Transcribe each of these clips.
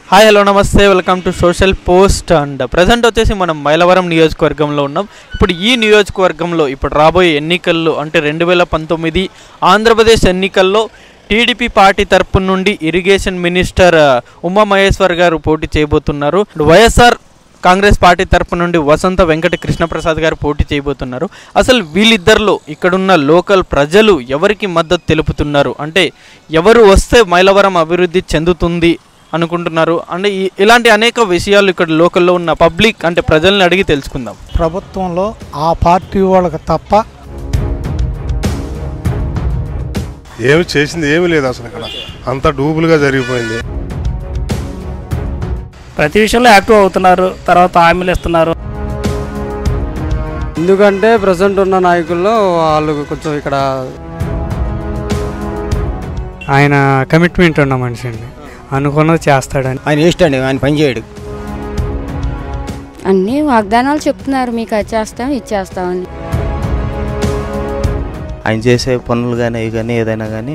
Hi hello నమస్తే welcome to social post and present వచ్చేసి మనం మైలవరం నియోజకవర్గంలో ఉన్నాం ఇప్పుడు ఈ నియోజకవర్గంలో ఇప్పుడు రాబోయే ఎన్నికల్లో అంటే రెండు వేల పంతొమ్మిది ఆంధ్రప్రదేశ్ ఎన్నికల్లో టీడీపీ పార్టీ తరపు నుండి ఇరిగేషన్ మినిస్టర్ ఆ, ఉమా మహేశ్వర్ గారు పోటీ చేయబోతున్నారు వైఎస్ఆర్ కాంగ్రెస్ పార్టీ తరపు నుండి వసంత వెంకట కృష్ణప్రసాద్ గారు పోటీ చేయబోతున్నారు అసలు వీళ్ళిద్దరిలో ఇక్కడున్న లోకల్ ప్రజలు ఎవరికి మద్దతు తెలుపుతున్నారు అంటే ఎవరు వస్తే మైలవరం అభివృద్ధి చెందుతుంది అనుకుంటున్నారు అంటే ఈ- ఇలాంటి అనేక విషయాలు ఇక్కడ లోకల్లో ఉన్న పబ్లిక్ అంటే ప్రజల్ని అడిగి తెలుసుకుందాం ప్రభుత్వంలో ఆ పార్టీ వాళ్ళకి తప్ప ఏమి చేసింది ఏమీ లేదు అసలు ఇక్కడ అంత డూబులుగా జరిగిపోయింది ప్రతి విషయంలో యాక్టివ్ అవుతున్నారు తర్వాత హామీలు ఇస్తున్నారు ఎందుకంటే ప్రజెంట్ ఉన్న నాయకుల్లో వాళ్ళు కొంచెం ఇక్కడ ఆయన కమిట్మెంట్ ఉన్న మనిషి అండి అనుకున్నది చేస్తాడని ఆయన వేస్ట్ అండి ఆయన పని చేయడు అన్నీ వాగ్దానాలు చెప్తున్నారు మీకు అది చేస్తాం ఇది చేస్తామని ఆయన చేసే పనులు కానీ ఇవి కానీ ఏదైనా కానీ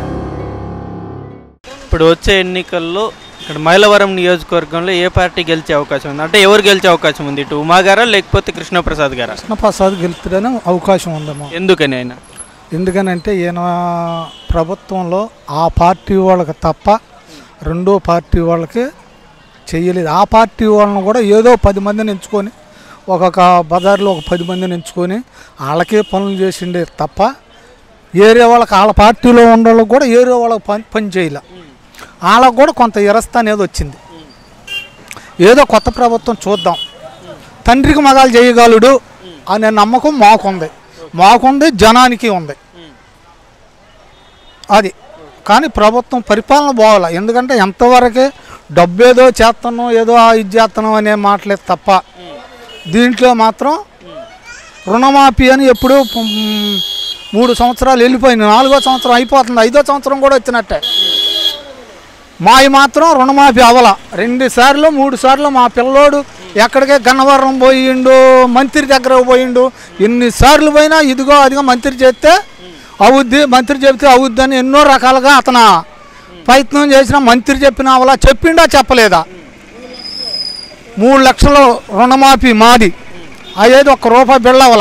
ఇప్పుడు వచ్చే ఎన్నికల్లో ఇక్కడ మైలవరం నియోజకవర్గంలో ఏ పార్టీ గెలిచే అవకాశం ఉంది అంటే ఎవరు గెలిచే అవకాశం ఉంది ఇటు ఉమా గారా లేకపోతే కృష్ణప్రసాద్ గారా కృష్ణప్రసాద్ గెలుతుడని అవకాశం ఉందేమో ఎందుకని ఆయన ఎందుకనంటే ఈయన ప్రభుత్వంలో ఆ పార్టీ వాళ్ళకి తప్ప రెండో పార్టీ వాళ్ళకి చెయ్యలేదు ఆ పార్టీ వాళ్ళని కూడా ఏదో పది మందిని ఎంచుకొని ఒక్కొక్క బజార్లో ఒక పది మందిని ఎంచుకొని వాళ్ళకే పనులు చేసిండే తప్ప ఏరే వాళ్ళకి వాళ్ళ పార్టీలో ఉన్న వాళ్ళకి కూడా ఏరే వాళ్ళకి పని పని చేయలే వాళ్ళకు కూడా కొంత ఇరస్తా అనేది వచ్చింది ఏదో కొత్త ప్రభుత్వం చూద్దాం తండ్రికి మగాలు చేయగలడు అనే నమ్మకం మాకుంది మాకుంది జనానికి ఉంది అది కానీ ప్రభుత్వం పరిపాలన బాగాల ఎందుకంటే ఎంతవరకే డబ్బు ఏదో చేస్తున్నాం ఏదో ఆ ఇది చేస్తున్నాం అనే మాటలే తప్ప దీంట్లో మాత్రం రుణమాఫీ అని ఎప్పుడూ మ్, మూడు సంవత్సరాలు వెళ్ళిపోయింది నాలుగో సంవత్సరం అయిపోతుంది ఐదో సంవత్సరం కూడా వచ్చినట్టే మావి మాత్రం రుణమాఫీ అవల రెండు సార్లు మూడు సార్లు మా పిల్లోడు ఎక్కడికే గన్నవరం పోయిండు మంత్రి దగ్గర పోయిండు ఎన్నిసార్లు పోయినా ఇదిగో అదిగో మంత్రి చేస్తే అవుద్ది మంత్రి చెప్తే అవుద్ది అని ఎన్నో రకాలుగా అతను ప్రయత్నం చేసిన మంత్రి చెప్పిన అవలా చెప్పిండా చెప్పలేదా మూడు లక్షల రుణమాఫీ మాది అయ్యేది ఒక్క రూపాయి బిళ్ళవల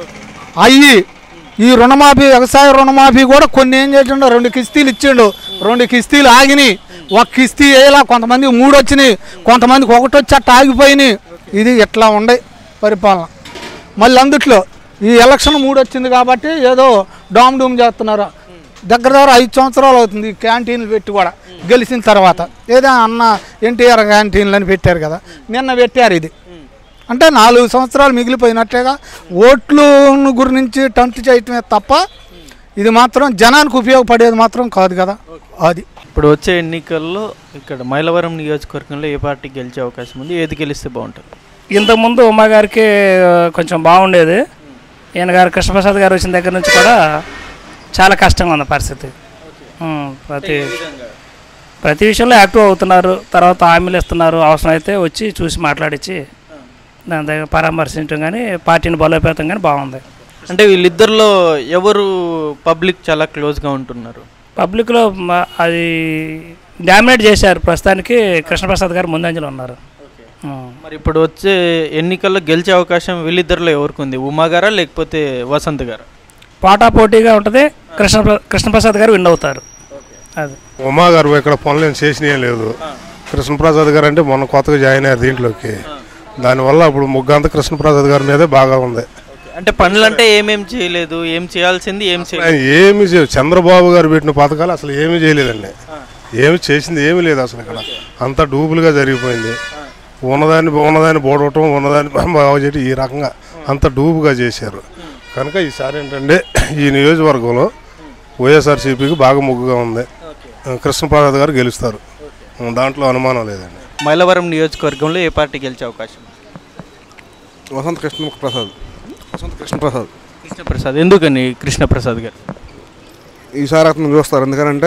అయ్యి ఈ రుణమాఫీ వ్యవసాయ రుణమాఫీ కూడా కొన్ని ఏం చేసిండు రెండు కిస్తీలు ఇచ్చిండు రెండు కిస్తీలు ఆగినాయి ఒక కిస్తీ వేయాల కొంతమంది మూడు వచ్చినాయి కొంతమందికి ఒకటి వచ్చి అట్ట ఆగిపోయినాయి ఇది ఇట్లా ఉండే పరిపాలన మళ్ళీ అందుట్లో ఈ ఎలక్షన్ మూడు వచ్చింది కాబట్టి ఏదో డామ్ డూమ్ చేస్తున్నారు దగ్గర దగ్గర ఐదు సంవత్సరాలు అవుతుంది ఈ క్యాంటీన్లు పెట్టి కూడా గెలిచిన తర్వాత ఏదో అన్న ఎన్టీఆర్ క్యాంటీన్లు అని పెట్టారు కదా నిన్న పెట్టారు ఇది అంటే నాలుగు సంవత్సరాలు మిగిలిపోయినట్టేగా ఓట్లు గురించి టంట్ చేయటమే తప్ప ఇది మాత్రం జనానికి ఉపయోగపడేది మాత్రం కాదు కదా అది ఇప్పుడు వచ్చే ఎన్నికల్లో ఇక్కడ మైలవరం నియోజకవర్గంలో ఏ పార్టీ గెలిచే అవకాశం ఉంది ఏది గెలిస్తే బాగుంటుంది ఇంతకుముందు ఉమా గారికి ఆ, కొంచెం బాగుండేది ఈయన గారు కృష్ణప్రసాద్ గారు వచ్చిన దగ్గర నుంచి కూడా చాలా కష్టంగా ఉంది పరిస్థితి ఉమ్, ప్రతి ప్రతి విషయంలో యాక్టివ్ అవుతున్నారు తర్వాత హామీలు ఇస్తున్నారు అవసరం అయితే వచ్చి చూసి మాట్లాడించి దాని దగ్గర పరామర్శించడం కానీ పార్టీని బలోపేతం కానీ బాగుంది అంటే వీళ్ళిద్దరిలో ఎవరు పబ్లిక్ చాలా క్లోజ్గా ఉంటున్నారు పబ్లిక్లో మ- అది డామినేట్ చేశారు ప్రస్తుతానికి కృష్ణప్రసాద్ గారు ముందంజలో ఉన్నారు ఉమ్. మరి ఇప్పుడు వచ్చే ఎన్నికల్లో గెలిచే అవకాశం వీళ్ళిద్దరిలో ఎవరికి ఉంది ఉమా గారా లేకపోతే వసంత్ గారా పోటా పోటీగా ఉంటుంది కృష్ణ కృష్ణప్రసాద్ గారు విన్ అవుతారు అది ఉమా గారు ఇక్కడ పనులు ఏం చేసినవి లేదు కృష్ణప్రసాద్ గారు అంటే మొన్న కొత్తగా జాయిన్ అయ్యారు దీంట్లోకి దానివల్ల ఇప్పుడు ముగ్గంతా కృష్ణప్రసాద్ గారి మీదే బాగా ఉంది అంటే పనులు అంటే ఏమేం చేయలేదు ఏం చేయాల్సింది ఏం చేయలేదు ఆయన ఏమి చే- చంద్రబాబు గారు పెట్టిన పథకాలు అసలు ఏమీ చేయలేదండి ఏమి చేసింది ఏమీ లేదు అసలు ఇక్కడ అంత డూబులుగా జరిగిపోయింది ఉన్నదాన్ని ఉన్నదాన్ని బోడవటం ఉన్నదాన్ని బాగా చేయటం ఈ రకంగా అంత డూబుగా చేశారు కనుక ఈసారి ఏంటంటే ఈ నియోజకవర్గంలో వైఎస్ఆర్సీపీకి బాగా మొగ్గుగా ఉంది కృష్ణప్రసాద్ గారు గెలుస్తారు దాంట్లో అనుమానం లేదండి మైలవరం నియోజకవర్గంలో ఏ పార్టీ గెలిచే అవకాశం ఉంది? వసంత కృష్ణ ప్రసాద్ వసంత కృష్ణ ప్రసాద్ కృష్ణప్రసాద్ ఎందుకని కృష్ణప్రసాద్ గారు ఈసారి అతను చూస్తారు ఎందుకంటే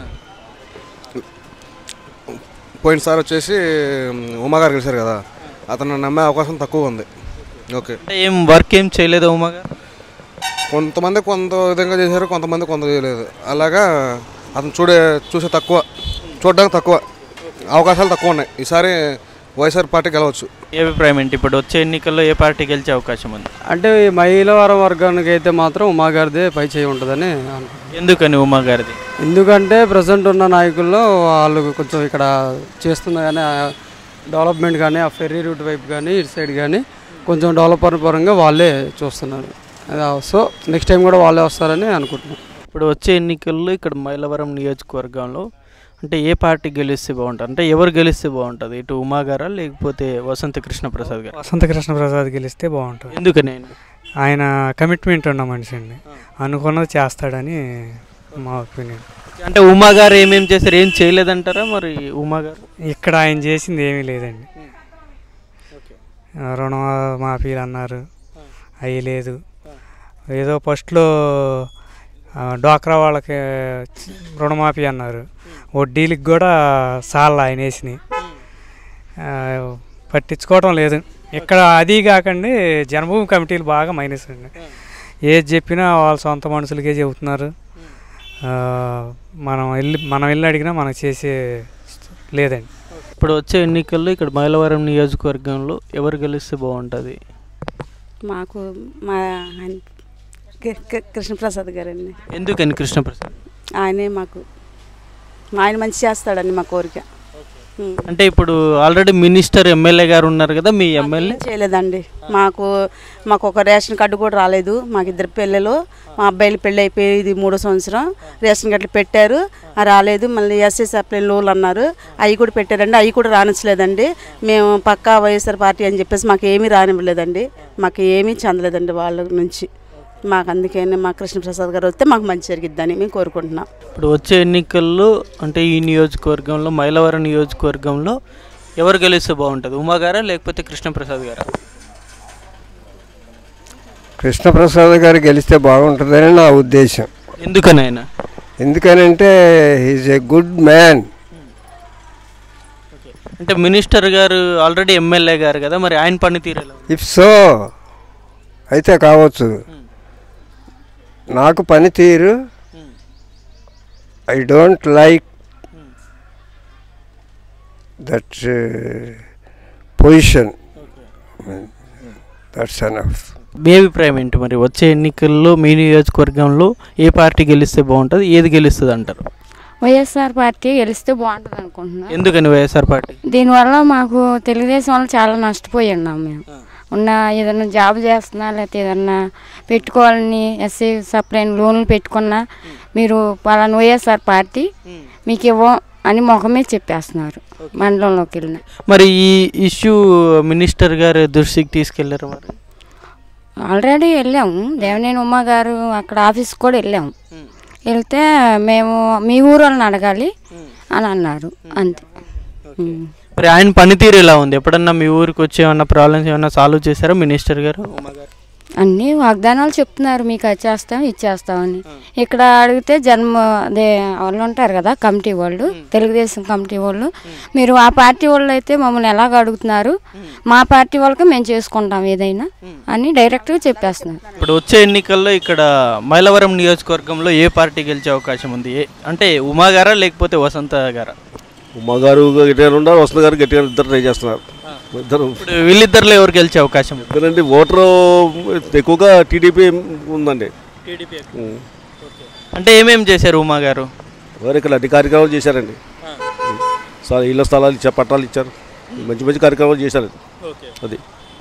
పోయినసారి వచ్చేసి ఉమా గారు గెలిచారు కదా అతను నమ్మే అవకాశం తక్కువ ఉంది ఓకే అంటే ఏం వర్క్ ఏం చేయలేదు ఉమా గారు కొంతమంది కొంత విధంగా చేశారు కొంతమంది కొంత చేయలేదు అలాగా అతను చూడే చూసే తక్కువ చూడడానికి తక్కువ అవకాశాలు తక్కువ ఉన్నాయి ఈసారి వైఎస్ఆర్ పార్టీ గెలవచ్చు ఏ అభిప్రాయం ఏంటి ఇప్పుడు వచ్చే ఎన్నికల్లో ఏ పార్టీ గెలిచే అవకాశం ఉంది అంటే ఈ మహిళవారం వర్గానికి అయితే మాత్రం ఉమాగారిదే పై చేయి ఉంటుందని అనుకుంటున్నాను. ఎందుకని ఉమా గారిది ఎందుకంటే ప్రజెంట్ ఉన్న నాయకుల్లో వాళ్ళు కొంచెం ఇక్కడ చేస్తున్న కానీ డెవలప్మెంట్ కానీ ఆ ఫెర్రీ రూట్ వైపు కానీ ఇటు సైడ్ కానీ కొంచెం డెవలపర్ పరంగా వాళ్ళే చూస్తున్నారు అది సో నెక్స్ట్ టైం కూడా వాళ్ళే వస్తారని అనుకుంటున్నాను ఇప్పుడు వచ్చే ఎన్నికల్లో ఇక్కడ మైలవరం నియోజకవర్గంలో అంటే ఏ పార్టీ గెలిస్తే బాగుంటుంది అంటే ఎవరు గెలిస్తే బాగుంటుంది ఇటు ఉమా గారా లేకపోతే వసంత కృష్ణ ప్రసాద్ గారు వసంత కృష్ణ ప్రసాద్ గెలిస్తే బాగుంటుంది ఎందుకని ఆయన? ఆయన కమిట్మెంట్ ఉన్న మనిషి అండి అనుకున్నది చేస్తాడని మా ఒపీనియన్ అంటే ఉమా గారు ఏమేం చేశారు ఏం చేయలేదంటారా మరి ఉమా గారు ఇక్కడ ఆయన చేసింది ఏమీ లేదండి ఆ, రుణ మాఫీలు అన్నారు అవి లేదు ఏదో ఫస్ట్లో ఆ, డ్వాక్రా వాళ్ళకి రుణమాఫీ అన్నారు వడ్డీలకి కూడా సార్లు ఆయన వేసినాయి ఆ, పట్టించుకోవడం లేదు ఇక్కడ అది కాకండి జన్మభూమి కమిటీలు బాగా మైనస్ అండి ఏది చెప్పినా వాళ్ళ సొంత మనుషులకే చెబుతున్నారు ఆ, మనం వెళ్ళి మనం వెళ్ళి అడిగినా మనకు చేసే లేదండి ఇప్పుడు వచ్చే ఎన్నికల్లో ఇక్కడ మైలవరం నియోజకవర్గంలో ఎవరు గెలిస్తే బాగుంటుంది మాకు మా ఆయన కి- కి- కృష్ణప్రసాద్ గారండి ఎందుకని కృష్ణప్రసాద్ ఆయనే మాకు మా ఆయన మంచి చేస్తాడండి మా కోరిక ఉం. అంటే ఇప్పుడు ఆల్రెడీ మినిస్టర్ ఎమ్మెల్యే గారు ఉన్నారు కదా మీ ఎమ్మెల్యే ఏం చేయలేదండి మాకు మాకు ఒక రేషన్ కార్డు కూడా రాలేదు మాకు ఇద్దరు పిల్లలు మా అబ్బాయిలు పెళ్ళి అయిపోయి ఇది మూడో సంవత్సరం రేషన్ కార్డులు పెట్టారు ఆ రాలేదు మళ్ళీ ఎస్ఎస్ సప్లై లోన్లు అన్నారు అవి కూడా పెట్టారండి అవి కూడా రానిచ్చలేదండి మేము పక్కా వైఎస్ఆర్ పార్టీ అని చెప్పేసి మాకు ఏమీ రానివ్వలేదండి మాకు ఏమీ చెందలేదండి వాళ్ళ నుంచి మాకు అందుకని మా కృష్ణప్రసాద్ గారు వస్తే మాకు మంచి జరిగిద్దని మేము కోరుకుంటున్నాం ఇప్పుడు వచ్చే ఎన్నికల్లో అంటే ఈ నియోజకవర్గంలో మైలవరం నియోజకవర్గంలో ఎవరు గెలిస్తే బాగుంటుంది ఉమా గారా లేకపోతే కృష్ణప్రసాద్ గారా కృష్ణప్రసాద్ గారు గెలిస్తే బాగుంటుందని నా ఉద్దేశం ఎందుకని ఆయన ఎందుకనంటే ఈజ్ ఎ గుడ్ మ్యాన్ అంటే మినిస్టర్ గారు ఆల్రెడీ ఎమ్మెల్యే గారు కదా మరి ఆయన పనితీరు ఎలా ఉంది? ఇఫ్ సో అయితే కావచ్చు నాకు పనితీరు I don't like that position that's enough మీ అభిప్రాయం ఏంటి మరి వచ్చే ఎన్నికల్లో మీ నియోజకవర్గంలో ఏ పార్టీ గెలిస్తే బాగుంటుంది ఏది గెలుస్తుంది అంటారు వైఎస్ఆర్ పార్టీ గెలిస్తే బాగుంటుంది అనుకుంటున్నాను ఎందుకని వైఎస్ఆర్ పార్టీ దీనివల్ల మాకు తెలుగుదేశం వాళ్ళు చాలా నష్టపోయి ఉన్నాం మేము ఉన్న ఏదైనా జాబ్ చేస్తున్నా లేకపోతే ఏదన్నా పెట్టుకోవాలని ఎస్సీ సప్లైన్ లోన్లు పెట్టుకున్నా మీరు పలానా వైఎస్ఆర్ పార్టీ మీకు ఇవ్వం అని ముఖమే చెప్పేస్తున్నారు మండలంలోకి వెళ్ళిన మరి ఈ ఇష్యూ మినిస్టర్ గారు దృష్టికి తీసుకెళ్లారు మరి ఆల్రెడీ వెళ్ళాము దేవనేని ఉమ్మ గారు అక్కడ ఆఫీస్కి కూడా వెళ్ళాము వెళ్తే మేము మీ ఊరు వాళ్ళని అడగాలి అని అన్నారు అంతే ఉమ్. మరి ఆయన పనితీరు ఎలా ఉంది ఎప్పుడన్నా మీ ఊరికి వచ్చి ఏమన్నా ప్రాబ్లమ్స్ ఏమన్నా సాల్వ్ చేశారా మినిస్టర్ గారు ఉమా గారు అన్నీ వాగ్దానాలు చెప్తున్నారు మీకు అది చేస్తాం ఇచ్చేస్తామని ఇక్కడ అడిగితే జన్మ అదే వాళ్ళు ఉంటారు కదా కమిటీ వాళ్ళు తెలుగుదేశం కమిటీ వాళ్ళు మీరు ఆ పార్టీ వాళ్ళు అయితే మమ్మల్ని ఎలాగ అడుగుతున్నారు మా పార్టీ వాళ్ళకి మేము చేసుకుంటాం ఏదైనా అని డైరెక్ట్గా చెప్పేస్తున్నారు ఇప్పుడు వచ్చే ఎన్నికల్లో ఇక్కడ మైలవరం నియోజకవర్గంలో ఏ పార్టీ గెలిచే అవకాశం ఉంది ఏ- అంటే ఉమా గారా లేకపోతే వసంత గారా ఉమా గారు గట్టిగా ఉన్నారు వసంత గారు గట్టిగా ఇద్దరు ట్రై చేస్తున్నారు ఇద్దరు ఇప్పుడు వీళ్ళిద్దరిలో ఎవరు గెలిచే అవకాశం ఉంది ఇద్దరండి ఓటరు ఎక్కువగా టీడీపీ ఉందండి ఉం. అంటే ఏమేం చేశారు ఉమా గారు వారు ఇక్కడ అన్ని కార్యక్రమాలు చేశారండి సార్ ఇళ్ళ స్థలాలు ఇచ్చారు పట్టాలు ఇచ్చారు మంచి మంచి కార్యక్రమాలు చేశారు అది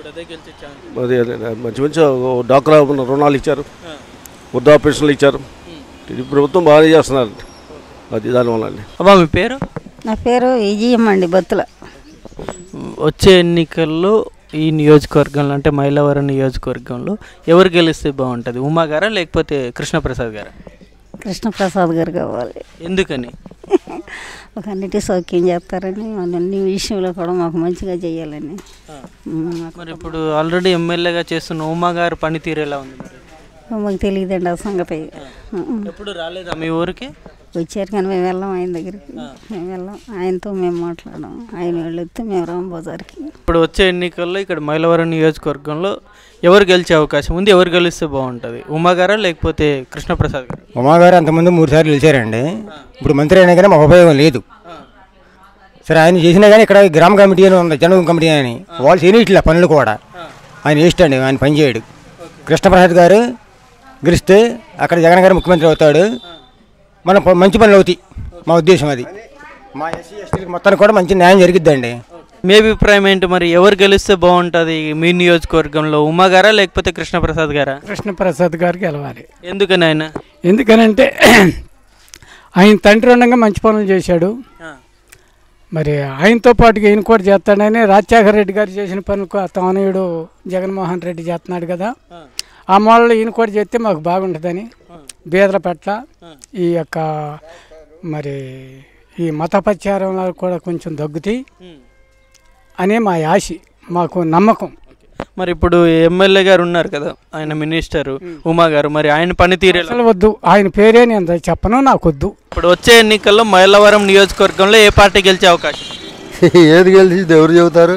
అది అదే, మంచి మంచి డాక్రా రుణాలు ఇచ్చారు వృద్ధాపరేషన్లు ఇచ్చారు ఇది ప్రభుత్వం బాగానే చేస్తున్నారు అది దానివల్ల అండి అబ్బా మీ పేరు నా పేరు విజయమ్మండి బత్తుల వచ్చే ఎన్నికల్లో ఈ నియోజకవర్గంలో అంటే మైలవరం నియోజకవర్గంలో ఎవరు గెలిస్తే బాగుంటుంది ఉమా గారా లేకపోతే కృష్ణప్రసాద్ గారా కృష్ణప్రసాద్ గారు కావాలి ఎందుకని ఒక అన్నిటి సౌఖ్యం చేస్తారని అన్ని విషయంలో కూడా మాకు మంచిగా చేయాలని ఉమ్, మరి ఇప్పుడు ఆల్రెడీ ఎమ్మెల్యేగా చేస్తున్న ఉమా గారు పనితీరు ఎలా ఉంది మరి మాకు తెలియదండి ఆ సంగతి ఉమ్. ఎప్పుడు రాలేదా మీ ఊరికి వచ్చారు కానీ మేము వెళ్ళాం ఆయన దగ్గరికి మేము వెళ్ళాం ఆయనతో మేము మాట్లాడాం ఆయన వెళ్తే మేము రాం బజార్కి ఇప్పుడు వచ్చే ఎన్నికల్లో ఇక్కడ మైలవరం నియోజకవర్గంలో ఎవరు గెలిచే అవకాశం ఉంది ఎవరు గెలిస్తే బాగుంటుంది ఉమా గారా లేకపోతే కృష్ణప్రసాద్ గారు ఉమాగారు అంతకుముందు మూడు సార్లు గెలిచారండి ఇప్పుడు మంత్రి అయినా కానీ మాకు ఉపయోగం లేదు సరే ఆయన చేసినా కానీ ఇక్కడ గ్రామ కమిటీ అని ఉంది జనగం కమిటీ అని వాళ్ళు చేయనిట్లే పనులు కూడా ఆయన వేస్ట్ అండి ఆయన పని చేయడు కృష్ణప్రసాద్ గారు గెలిస్తే అక్కడ జగన్ గారు ముఖ్యమంత్రి అవుతాడు మన ప- మంచి పనులు అవుతాయి మా ఉద్దేశం అది మా ఎస్సీ ఎస్టీలకు మొత్తానికి కూడా మంచి న్యాయం జరిగిద్దండి మీ అభిప్రాయం ఏంటి మరి ఎవరు గెలిస్తే బాగుంటుంది మీ నియోజకవర్గంలో ఉమా గారా లేకపోతే కృష్ణప్రసాద్ గారా కృష్ణప్రసాద్ గారికి గెలవాలి ఎందుకని ఆయన ఎందుకనంటే ఆయన తండ్రి ఉండగా మంచి పనులు చేశాడు మరి ఆయనతో పాటుగా ఈయన కూడా చేస్తాడని రాజశేఖర రెడ్డి గారు చేసిన పనులకు తనయుడు జగన్మోహన్ రెడ్డి చేస్తున్నాడు కదా ఆ మూలలో ఈయన కూడా చేస్తే మాకు బాగుంటుందని బీదల పట్ల ఈ యొక్క మరి ఈ మతపచారంలో కూడా కొంచెం దగ్గుతాయి అనే మా ఆశ మాకు నమ్మకం మరి ఇప్పుడు ఎమ్మెల్యే గారు ఉన్నారు కదా ఆయన మినిస్టర్ ఉమా గారు మరి ఆయన పనితీరు ఎలా అసలు వద్దు ఆయన పేరే నేను చెప్పను నాకు వద్దు ఇప్పుడు వచ్చే ఎన్నికల్లో మైలవరం నియోజకవర్గంలో ఏ పార్టీ గెలిచే అవకాశం ఏది గెలిచి ఎవరు చెబుతారు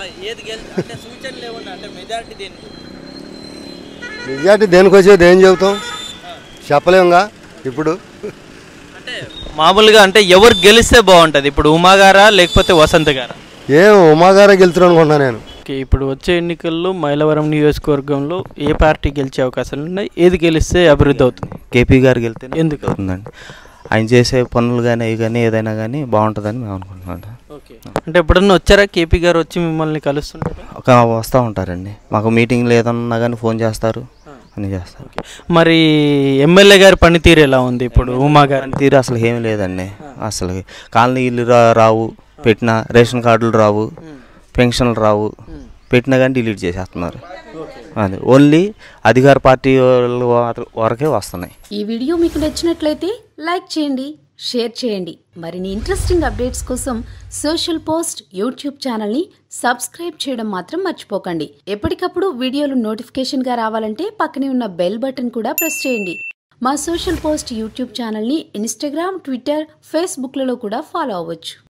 మెజార్టీ దేనికి వచ్చేది ఏం చెబుతాం చెప్పలేముగా ఇప్పుడు మామూలుగా అంటే ఎవరు గెలిస్తే బాగుంటుంది ఇప్పుడు ఉమా గారా లేకపోతే వసంత్ గారా ఏం ఉమాగారే గెలుతురు అనుకుంటున్నా నేను ఓకే ఇప్పుడు వచ్చే ఎన్నికల్లో మైలవరం నియోజకవర్గంలో ఏ పార్టీ గెలిచే అవకాశాలు ఉన్నాయి ఏది గెలిస్తే అభివృద్ధి అవుతుంది కేపీ గారు వెళ్తే ఎందుకు? అవుతుందండి ఆయన చేసే పనులు కానీ అవి కానీ ఏదైనా కానీ బాగుంటుందని మేము అనుకుంటున్నాం అంటే ఎప్పుడన్నా వచ్చారా కేపీ గారు వచ్చి మిమ్మల్ని కలుస్తుంటారా ఒక వస్తూ ఉంటారండి మాకు మీటింగ్లు ఏదన్నా కానీ ఫోన్ చేస్తారు అన్నీ చేస్తారు మరి ఎమ్మెల్యే గారి పనితీరు ఎలా ఉంది ఇప్పుడు ఉమా గారి తీరు అసలు ఏమీ లేదండి అసలు కాలనీ ఇల్లు రా రావు పెట్టిన రేషన్ కార్డులు రావు పెన్షన్లు రావు పెట్టినా కానీ డిలీట్ చేసేస్తున్నారు అది ఓన్లీ అధికార పార్టీ వాళ్ళు వరకే వస్తున్నాయి ఈ వీడియో మీకు నచ్చినట్లయితే లైక్ చేయండి షేర్ చేయండి మరిన్ని ఇంట్రెస్టింగ్ అప్డేట్స్ కోసం సోషల్ పోస్ట్ యూట్యూబ్ ఛానల్ని సబ్స్క్రైబ్ చేయడం మాత్రం మర్చిపోకండి ఎప్పటికప్పుడు వీడియోలు నోటిఫికేషన్గా రావాలంటే పక్కనే ఉన్న బెల్ బటన్ కూడా ప్రెస్ చేయండి మా సోషల్ పోస్ట్ యూట్యూబ్ ఛానల్ని ఇన్స్టాగ్రామ్ ట్విట్టర్ ఫేస్బుక్లలో కూడా ఫాలో అవ్వచ్చు